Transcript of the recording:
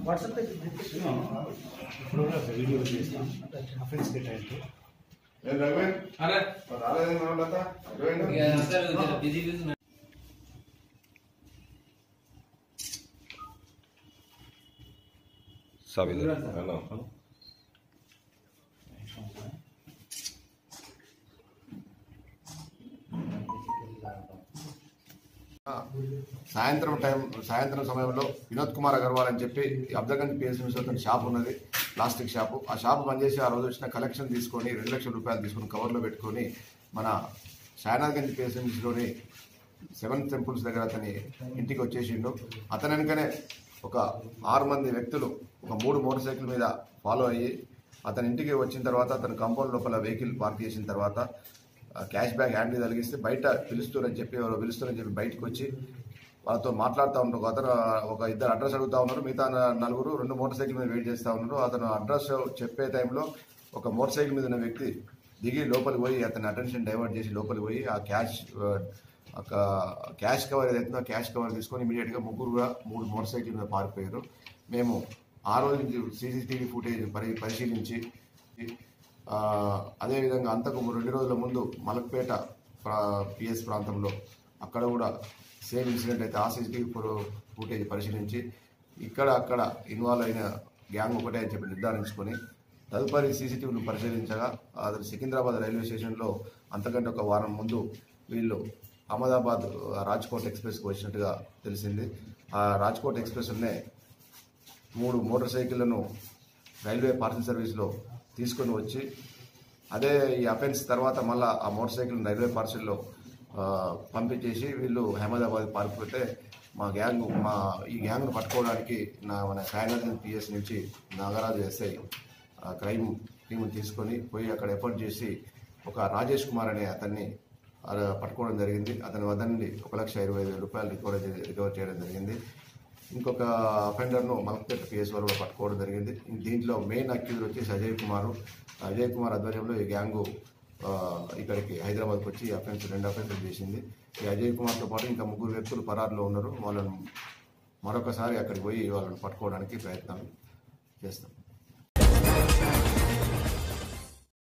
WhatsApp पे देखिए ఇప్పుడు కూడా వీడియో చేస్తాం అఫెన్స్ డే టైంలో ఏం రఘువీర్? అరే మరి రాలేదేం వాళ్ళంతా? రఘువీర్? ఇక అందరూ జర బిజీ బిజీ ఉన్నారు. హలో. సాయంత్రం టైం సాయంత్రం సమయంలో వినోద్ కుమార్ అగర్వాల్ అని చెప్పి అబ్దగంజ్ పిఎస్ఎంసీ అతని షాప్ ఉన్నది ప్లాస్టిక్ షాపు ఆ షాప్ పనిచేసి ఆ రోజు వచ్చిన కలెక్షన్ తీసుకొని రెండు లక్షల రూపాయలు తీసుకొని కవర్లో పెట్టుకొని మన షానాథ్గంజ్ పిఎస్ఎంసీలోని సెవెన్ టెంపుల్స్ దగ్గర అతని ఇంటికి వచ్చేసిండు అతని వెనుకనే ఒక ఆరు మంది వ్యక్తులు ఒక మూడు మోటార్ సైకిల్ మీద ఫాలో అయ్యి అతని ఇంటికి వచ్చిన తర్వాత అతని కాంపౌండ్ లోపల వెహికల్ పార్క్ చేసిన తర్వాత ఆ, క్యాష్ బ్యాగ్ హ్యాండ్ మీద తగిలిస్తే బయట పిలుస్తారని చెప్పి ఎవరో పిలుస్తారని చెప్పి బయటకు వచ్చి వాళ్ళతో మాట్లాడుతూ ఉంటారు ఒక అతను ఒక ఇద్దరు అడ్రస్ అడుగుతా ఉన్నారు మిగతా న- నలుగురు రెండు మోటార్ సైకిల్ మీద వెయిట్ చేస్తూ ఉన్నారు అతను అడ్రస్ చెప్పే టైంలో ఒక మోటార్ సైకిల్ మీద ఉన్న వ్యక్తి దిగి లోపలికి పోయి అతని అటెన్షన్ డైవర్ట్ చేసి లోపలికి పోయి ఆ క్యాష్ ఆ, ఒక క్యాష్ కవర్ ఏదైతుందో ఆ క్యాష్ కవర్ తీసుకొని ఇమీడియట్గా ముగ్గురు కూడా మూడు మోటార్ సైకిల్ మీద పారిపోయారు మేము ఆ రోజు నుంచి సీసీటీవీ ఫుటేజ్ పరి పరిశీలించి ఆ, అదేవిధంగా అంతకు రెండు రోజుల ముందు మలక్పేట పిఎస్ ప్రాంతంలో అక్కడ కూడా సేమ్ ఇన్సిడెంట్ అయితే ఆ సీసీటీవీ ఫుటేజ్ పరిశీలించి ఇక్కడ అక్కడ ఇన్వాల్వ్ అయిన గ్యాంగ్ ఒకటే అని చెప్పి నిర్ధారించుకొని తదుపరి సీసీటీవీని పరిశీలించగా అది సికింద్రాబాద్ రైల్వే స్టేషన్లో అంతకంటే ఒక వారం ముందు వీళ్ళు అహ్మదాబాద్ ఆ, రాజ్కోట్ ఎక్స్ప్రెస్కి వచ్చినట్టుగా తెలిసింది ఆ రాజ్కోట్ ఎక్స్ప్రెస్నే మూడు మోటార్ సైకిళ్లను రైల్వే పార్సల్ సర్వీస్లో తీసుకొని వచ్చి అదే ఈ అఫెన్స్ తర్వాత మళ్ళా ఆ మోటార్ సైకిల్ రైల్వే పార్సల్లో ఆ, పంపించేసి వీళ్ళు అహ్మదాబాద్ పారిపోతే మా గ్యాంగ్ మా ఈ గ్యాంగ్ను పట్టుకోవడానికి నా మన సాయనగర్ పిఎస్ నుంచి నాగరాజు ఎస్ఐ ఆ, క్రైమ్ టీంని తీసుకొని పోయి అక్కడ ఎఫర్ట్ చేసి ఒక రాజేష్ కుమార్ అనే అతన్ని ఆ, పట్టుకోవడం జరిగింది అతని వద్ద నుండి ఒక లక్ష ఇరవై వేల రూపాయలు రికవర్ చే- రికవర్ చేయడం జరిగింది ఇంకొక అఫెండర్ను మలక్పేట పిఎస్ వరకు పట్టుకోవడం జరిగింది దీంట్లో మెయిన్ అక్యూజర్ వచ్చేసి అజయ్ కుమార్ అజయ్ కుమార్ ఆధ్వర్యంలో ఈ గ్యాంగు ఆ, ఇక్కడికి హైదరాబాద్కి వచ్చి అఫెన్స్ రెండు అఫెన్సులు చేసింది ఈ అజయ్ కుమార్తో పాటు ఇంకా ముగ్గురు వ్యక్తులు పరారులో ఉన్నారు వాళ్ళను మరొకసారి అక్కడికి పోయి వాళ్ళని పట్టుకోవడానికి ప్రయత్నం చేస్తాం